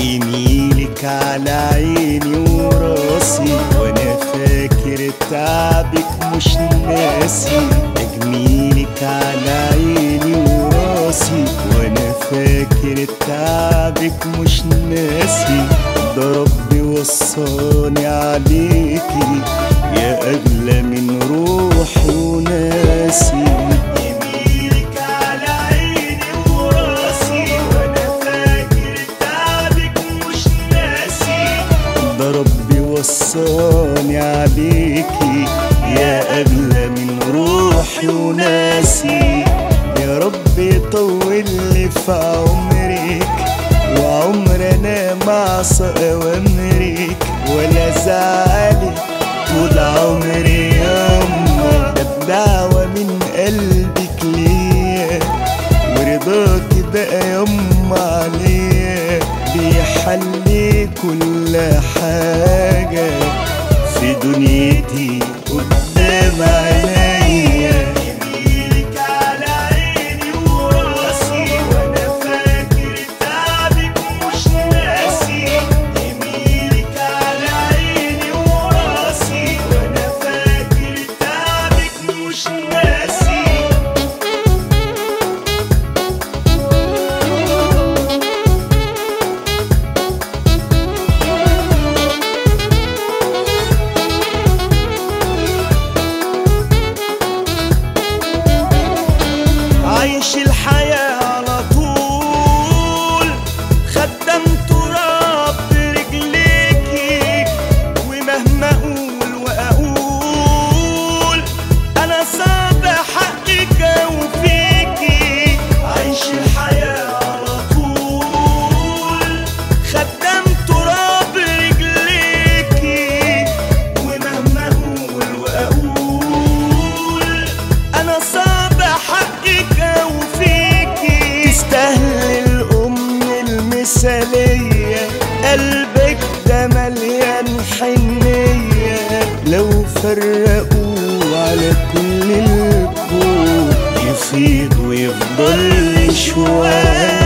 يميلك على عيني وراسي وانا فاكر تعبك مش ناسي تجميلك على عيني وراسي وانا فاكر تعبك مش ناسي ده ربي وصاني عليكي يا اغلى من روحي وناسي يميلك على عيني وراسي وانا فاكر تعبك مش ناسي ده ربي وصاني عليكي يا اغلى من روحي وناسي يا رب يطول لي في عمرك وعمر انا مع اوامرك ولا زعلك طول عمري يما ده بدعوة من قلبك ليا ورضاكي بقى يما عليا بيحلي كل حاجة في دنيتي قدام عينيا يميلك على عيني وراسي وانا فاكر تعبك مش ناسي يميلك على عيني وراسي وانا فاكر تعبك مش ناسي عايش الحياة على طول خدام تراب برجليكي ومهما اقول واقول انا صعب حقك وفيكي عايش الحياة على طول خدام تراب رجليكي ومهما اقول واقول انا صعب حقك وفيكي تستاهل الام المثالية قلبك ده مليان حنية لو فرقوا على كل الكون يفيض ويفضل شوية